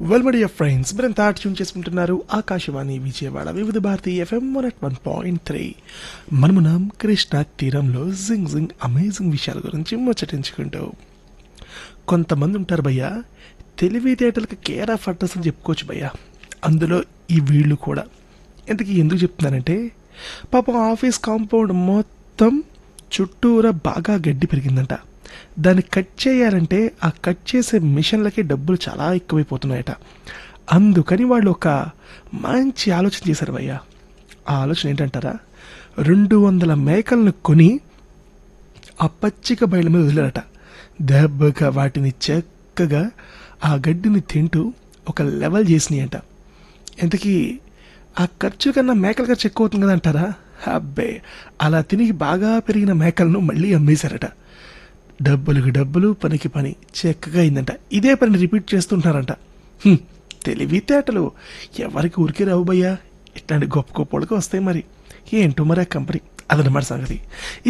well my dear friends మీరంతా tune చేసుకుంటున్నారు Akashvani Vijayawada Vividh Bharati FM one at one point three మనమునం కృష్ణ తీరంలో జింగ్ జింగ్ అమేజింగ్ విషయాల గురించి ముచ్చటించుకుంటూ కొంతమంది ఉంటారు భయ్యా తెలివితేటలకు కేర్ ఆఫ్ అడ్రస్ అని చెప్పుకోవచ్చు భయ్యా అందులో ఈ వీళ్ళు కూడా ఇంతకీ ఎందుకు చెప్తున్నానంటే పాపం ఆఫీస్ కాంపౌండ్ మొత్తం చుట్టూరా బాగా గడ్డి పెరిగిందంట దాన్ని కట్ చేయాలంటే ఆ కట్ చేసే మిషన్లకి డబ్బులు చాలా ఎక్కువైపోతున్నాయట అందుకని వాళ్ళు ఒక మంచి ఆలోచన చేశారు భయ్యా ఆ ఆలోచన ఏంటంటారా రెండు వందల మేకలను కొని ఆ పచ్చిక బయల మీద వదిలారట దెబ్బగా వాటిని చక్కగా ఆ గడ్డిని తింటూ ఒక లెవెల్ చేసినాయంట ఎంతకీ ఆ ఖర్చు కన్నా మేకల ఖర్చు ఎక్కువ అవుతుంది కదా అంటారా అబ్బే అలా తిని బాగా పెరిగిన మేకలను మళ్ళీ అమ్మేశారట డబ్బులకు డబ్బులు పనికి పని చక్కగా అయిందంట ఇదే పని రిపీట్ చేస్తుంటారంట హ్మ్, తెలివితేటలు ఎవరికి ఊరికే రావు భయ్యా ఇట్లాంటి గొప్ప గొప్ప వాళ్ళకి వస్తాయి మరి ఏంటో మరి ఆ కంపెనీ అదనమాట సంగతి